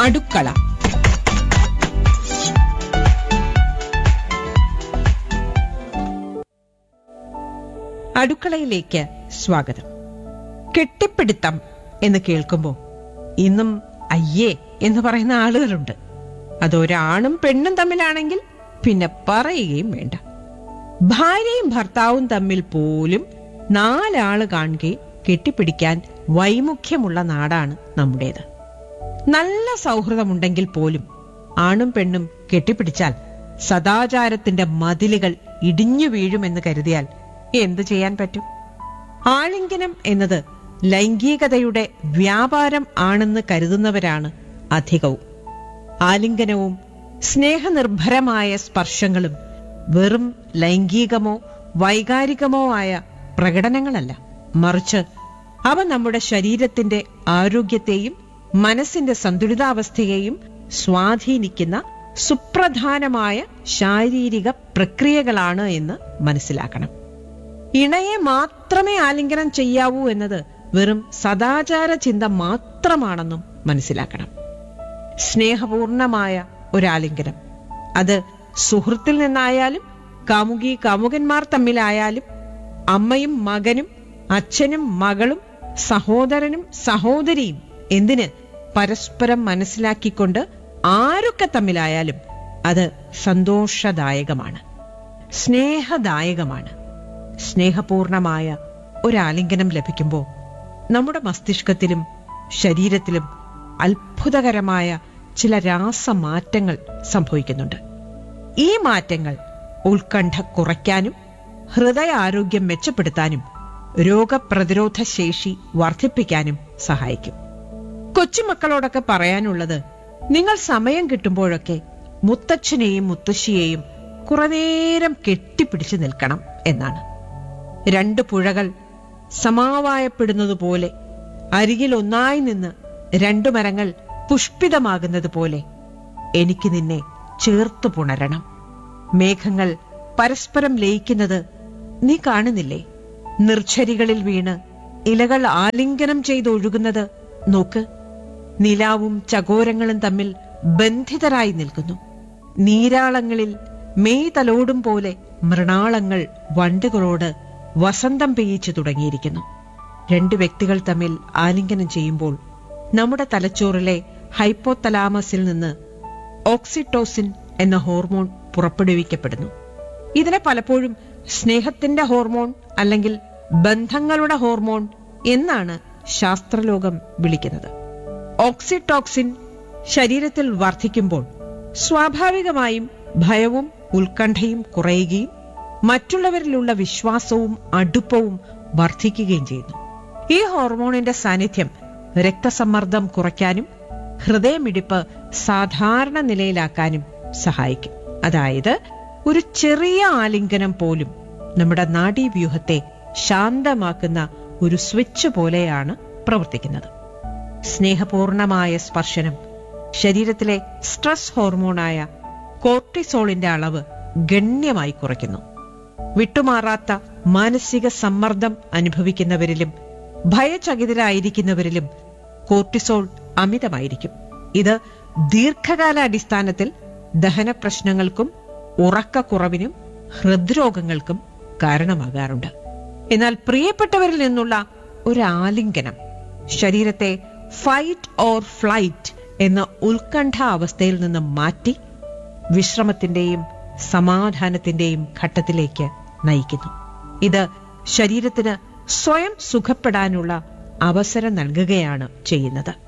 അടുക്കള അടുക്കളയിലേക്ക് സ്വാഗതം കെട്ടിപ്പിടുത്തം എന്ന് കേൾക്കുമ്പോൾ ഇന്നും അയ്യേ എന്ന് പറയുന്ന ആളുകളുണ്ട് അതൊരാണും പെണ്ണും തമ്മിലാണെങ്കിൽ പിന്നെ പറയുകയും വേണ്ട ഭാര്യയും ഭർത്താവും തമ്മിൽ പോലും നാലാള് കാണുകയും കെട്ടിപ്പിടിക്കാൻ വൈമുഖ്യമുള്ള നാടാണ് നമ്മുടേത് നല്ല സൗഹൃദമുണ്ടെങ്കിൽ പോലും ആണും പെണ്ണും കെട്ടിപ്പിടിച്ചാൽ സദാചാരത്തിന്റെ മതിലുകൾ ഇടിഞ്ഞു വീഴുമെന്ന് കരുതിയാൽ എന്തു ചെയ്യാൻ പറ്റും ആലിംഗനം എന്നത് ലൈംഗികതയുടെ വ്യാപാരം ആണെന്ന് കരുതുന്നവരാണ് അധികവും ആലിംഗനവും സ്നേഹനിർഭരമായ സ്പർശങ്ങളും വെറും ലൈംഗികമോ വൈകാരികമോ ആയ പ്രകടനങ്ങളല്ല മറിച്ച് അവ നമ്മുടെ ശരീരത്തിന്റെ ആരോഗ്യത്തെയും മനസ്സിന്റെ സന്തുലിതാവസ്ഥയെയും സ്വാധീനിക്കുന്ന സുപ്രധാനമായ ശാരീരിക പ്രക്രിയകളാണ് എന്ന് മനസ്സിലാക്കണം ഇണയെ മാത്രമേ ആലിംഗനം ചെയ്യാവൂ എന്നത് വെറും സദാചാര ചിന്ത മാത്രമാണെന്നും മനസ്സിലാക്കണം സ്നേഹപൂർണമായ ഒരാലിംഗനം അത് സുഹൃത്തിൽ നിന്നായാലും കാമുകി കാമുകന്മാർ തമ്മിലായാലും അമ്മയും മകനും അച്ഛനും മകളും സഹോദരനും സഹോദരിയും എന്തിന് പരസ്പരം മനസ്സിലാക്കിക്കൊണ്ട് ആരൊക്കെ തമ്മിലായാലും അത് സന്തോഷദായകമാണ് സ്നേഹദായകമാണ് സ്നേഹപൂർണമായ ഒരാലിംഗനം ലഭിക്കുമ്പോൾ നമ്മുടെ മസ്തിഷ്കത്തിലും ശരീരത്തിലും അത്ഭുതകരമായ ചില രാസമാറ്റങ്ങൾ സംഭവിക്കുന്നുണ്ട് ഈ മാറ്റങ്ങൾ ഉത്കണ്ഠ കുറയ്ക്കാനും ഹൃദയാരോഗ്യം മെച്ചപ്പെടുത്താനും രോഗപ്രതിരോധ ശേഷി വർദ്ധിപ്പിക്കാനും സഹായിക്കും കൊച്ചുമക്കളോടൊക്കെ പറയാനുള്ളത് നിങ്ങൾ സമയം കിട്ടുമ്പോഴൊക്കെ മുത്തച്ഛനെയും മുത്തശ്ശിയെയും കുറെ നേരം കെട്ടിപ്പിടിച്ചു നിൽക്കണം എന്നാണ് രണ്ട് പുഴകൾ സമാവായപ്പെടുന്നതുപോലെ അരികിൽ ഒന്നായി നിന്ന് രണ്ടു മരങ്ങൾ പുഷ്പിതമാകുന്നത് പോലെ എനിക്ക് നിന്നെ ചേർത്തു പുണരണം മേഘങ്ങൾ പരസ്പരം ലയിക്കുന്നത് നീ കാണുന്നില്ലേ നിർഝരികളിൽ വീണ് ഇലകൾ ആലിംഗനം ചെയ്തൊഴുകുന്നത് നോക്ക് നിലാവും ചകോരങ്ങളും തമ്മിൽ ബന്ധിതരായി നിൽക്കുന്നു നീരാളങ്ങളിൽ മെയ് തലോടും പോലെ മൃണാളങ്ങൾ വണ്ടുകളോട് വസന്തം പെയ്യിച്ചു തുടങ്ങിയിരിക്കുന്നു രണ്ട് വ്യക്തികൾ തമ്മിൽ ആലിംഗനം ചെയ്യുമ്പോൾ നമ്മുടെ തലച്ചോറിലെ ഹൈപ്പോതലാമസിൽ നിന്ന് ഓക്സിറ്റോസിൻ എന്ന ഹോർമോൺ പുറപ്പെടുവിക്കപ്പെടുന്നു ഇതിനെ പലപ്പോഴും സ്നേഹത്തിന്റെ ഹോർമോൺ അല്ലെങ്കിൽ ബന്ധങ്ങളുടെ ഹോർമോൺ എന്നാണ് ശാസ്ത്രലോകം വിളിക്കുന്നത് ഓക്സിറ്റോക്സിൻ ശരീരത്തിൽ വർദ്ധിക്കുമ്പോൾ സ്വാഭാവികമായും ഭയവും ഉത്കണ്ഠയും കുറയുകയും മറ്റുള്ളവരിലുള്ള വിശ്വാസവും അടുപ്പവും വർദ്ധിക്കുകയും ചെയ്യുന്നു ഈ ഹോർമോണിന്റെ സാന്നിധ്യം രക്തസമ്മർദ്ദം കുറയ്ക്കാനും ഹൃദയമിടിപ്പ് സാധാരണ നിലയിലാക്കാനും സഹായിക്കും അതായത് ഒരു ചെറിയ ആലിംഗനം പോലും നമ്മുടെ നാഡീവ്യൂഹത്തെ ശാന്തമാക്കുന്ന ഒരു സ്വിച്ച് പോലെയാണ് പ്രവർത്തിക്കുന്നത് സ്നേഹപൂർണമായ സ്പർശനം ശരീരത്തിലെ സ്ട്രെസ് ഹോർമോണായ കോർട്ടിസോളിന്റെ അളവ് ഗണ്യമായി കുറയ്ക്കുന്നു വിട്ടുമാറാത്ത മാനസിക സമ്മർദ്ദം അനുഭവിക്കുന്നവരിലും ഭയചകിതരായിരിക്കുന്നവരിലും കോർട്ടിസോൾ അമിതമായിരിക്കും ഇത് ദീർഘകാല അടിസ്ഥാനത്തിൽ ദഹന പ്രശ്നങ്ങൾക്കും ഉറക്കക്കുറവിനും ഹൃദ്രോഗങ്ങൾക്കും കാരണമാകാറുണ്ട് എന്നാൽ പ്രിയപ്പെട്ടവരിൽ നിന്നുള്ള ഒരു ആലിംഗനം ശരീരത്തെ ഫൈറ്റ് ഓർ ഫ്ലൈറ്റ് എന്ന ഉത്കണ്ഠ അവസ്ഥയിൽ നിന്ന് മാറ്റി വിശ്രമത്തിന്റെയും സമാധാനത്തിന്റെയും ഘട്ടത്തിലേക്ക് നയിക്കുന്നു ഇത് ശരീരത്തിന് സ്വയം സുഖപ്പെടാനുള്ള അവസരം നൽകുകയാണ് ചെയ്യുന്നത്